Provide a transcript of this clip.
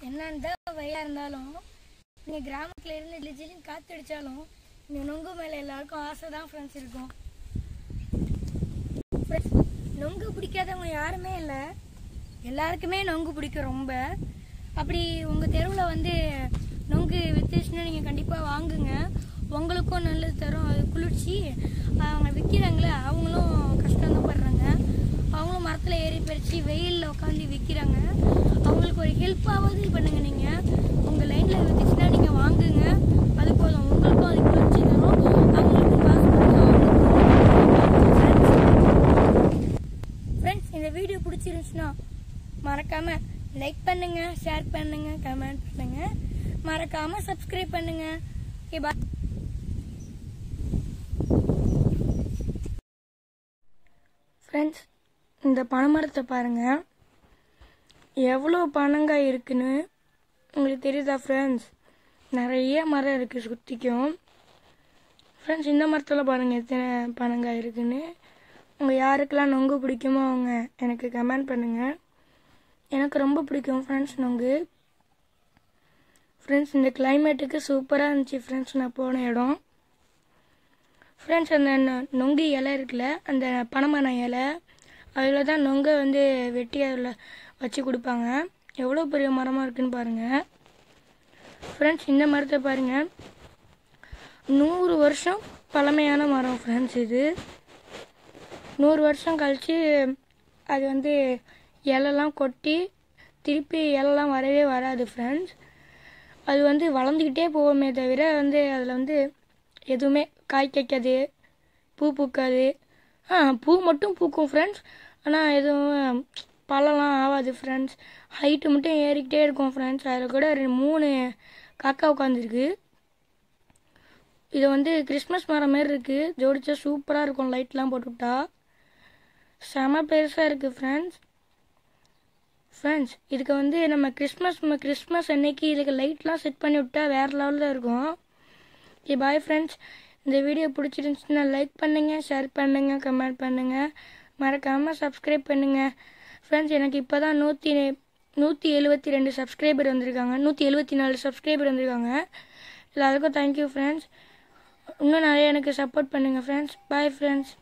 என்னன்னு தான் வெயிலாக இருந்தாலும் நீங்கள் கிராமத்தில் இருந்து ஜிலி ஜிலின்னு காற்று அடித்தாலும் இந்த நொங்கு மேலே எல்லாருக்கும் ஆசை தான் ஃப்ரெண்ட்ஸ் இருக்கும் Friends, நொங்கு பிடிக்காதவங்க யாருமே இல்லை எல்லாருக்குமே நொங்கு பிடிக்கும் ரொம்ப அப்படி உங்கள் தெருவில் வந்து நொங்கு வித்துச்சுன்னா நீங்கள் கண்டிப்பாக வாங்குங்க உங்களுக்கும் நல்லது தரும் அது குளிர்ச்சி அவங்க விற்கிறாங்களே அவங்களும் கஷ்டம் தான் படுறாங்க அவங்களும் மரத்தில் ஏறி பறித்து வெயிலில் உட்காந்து விற்கிறாங்க அவங்களுக்கு ஒரு ஹெல்ப்பாவது பண்ணுங்க நீங்கள் உங்கள் லைனில் வித்துச்சுன்னா நீங்கள் வாங்குங்க அது போதும் உங்களுக்கும் அது குளிர்ச்சி தரும் அவங்களுக்கும் காசு ஃப்ரெண்ட்ஸ் இந்த வீடியோ பிடிச்சிருந்துச்சுன்னா மறக்காம லைக் பண்ணுங்க ஷேர் பண்ணுங்க கமெண்ட் பண்ணுங்க மறக்காம சப்ஸ்கிரைப் பண்ணுங்க ஓகே பாய் ஃப்ரெண்ட்ஸ் இந்த பனைமரத்தை பாருங்க எவ்வளோ பனங்காய் இருக்குன்னு உங்களுக்கு தெரியுதா ஃப்ரெண்ட்ஸ் நிறைய மரம் இருக்குது சுற்றிக்கும் ஃப்ரெண்ட்ஸ் இந்த மரத்தில் பாருங்கள் எத்தனை பனங்காய் இருக்குன்னு உங்கள் யாருக்கெல்லாம் நொங்கு பிடிக்குமோ அவங்க எனக்கு கமெண்ட் பண்ணுங்கள் எனக்கு ரொம்ப பிடிக்கும் ஃப்ரெண்ட்ஸ் நொங்கு ஃப்ரெண்ட்ஸ் இந்த கிளைமேட்டுக்கு சூப்பராக இருந்துச்சு ஃப்ரெண்ட்ஸ் நான் போன இடம் ஃப்ரெண்ட்ஸ் அந்த நொ- நொங்கு இலை இருக்குல்ல அந்த பனைமரம் இலை அதில் தான் நொங்கை வந்து வெட்டி அதில் வச்சு கொடுப்பாங்க எவ்வளோ பெரிய மரமாக இருக்குன்னு பாருங்கள் ஃப்ரெண்ட்ஸ் இந்த மரத்தை பாருங்கள் நூறு வருஷம் பழமையான மரம் ஃப்ரெண்ட்ஸ் இது நூறு வருஷம் கழித்து அது வந்து இலைலாம் கொட்டி திருப்பி இலைலாம் வரவே வராது ஃப்ரெண்ட்ஸ் அது வந்து வளர்ந்துக்கிட்டே போகுமே தவிர வந்து அதில் வந்து எதுவுமே காய் காய்க்காது பூ பூக்காது ஆ பூ மட்டும் பூக்கும் ஃப்ரெண்ட்ஸ் ஆனால் எதுவும் பழம்லாம் ஆகாது ஃப்ரெண்ட்ஸ் ஹைட்டு மட்டும் ஏறிக்கிட்டே இருக்கும் ஃப்ரெண்ட்ஸ் அதில் கூட ரெண்டு மூணு காக்கா உட்காந்துருக்கு இது வந்து கிறிஸ்மஸ் மரம் மாரி இருக்குது ஜோடிச்சா சூப்பராக இருக்கும் லைட்லாம் போட்டுவிட்டா செம பெருசாக இருக்குது ஃப்ரெண்ட்ஸ் ஃப்ரெண்ட்ஸ் இதுக்கு வந்து நம்ம கிறிஸ்மஸ் கிறிஸ்மஸ் அன்னைக்கு இதுக்கு லைட்லாம் செட் பண்ணி விட்டா வேறு லெவலில் இருக்கும் ஓகே பாய் ஃப்ரெண்ட்ஸ் இந்த வீடியோ பிடிச்சிருந்துச்சுன்னா லைக் பண்ணுங்கள் ஷேர் பண்ணுங்கள் கமெண்ட் பண்ணுங்கள் மறக்காமல் சப்ஸ்கிரைப் பண்ணுங்கள் ஃப்ரெண்ட்ஸ் எனக்கு இப்போ தான் நூற்றி நூற்றி எழுபத்தி ரெண்டு சப்ஸ்கிரைபர் வந்திருக்காங்க நூற்றி எழுபத்தி நாலு சப்ஸ்கிரைபர் வந்திருக்காங்க எல்லாருக்கும் தேங்க்யூ ஃப்ரெண்ட்ஸ் இன்னும் நிறைய எனக்கு சப்போர்ட் பண்ணுங்கள் ஃப்ரெண்ட்ஸ் பாய் ஃப்ரெண்ட்ஸ்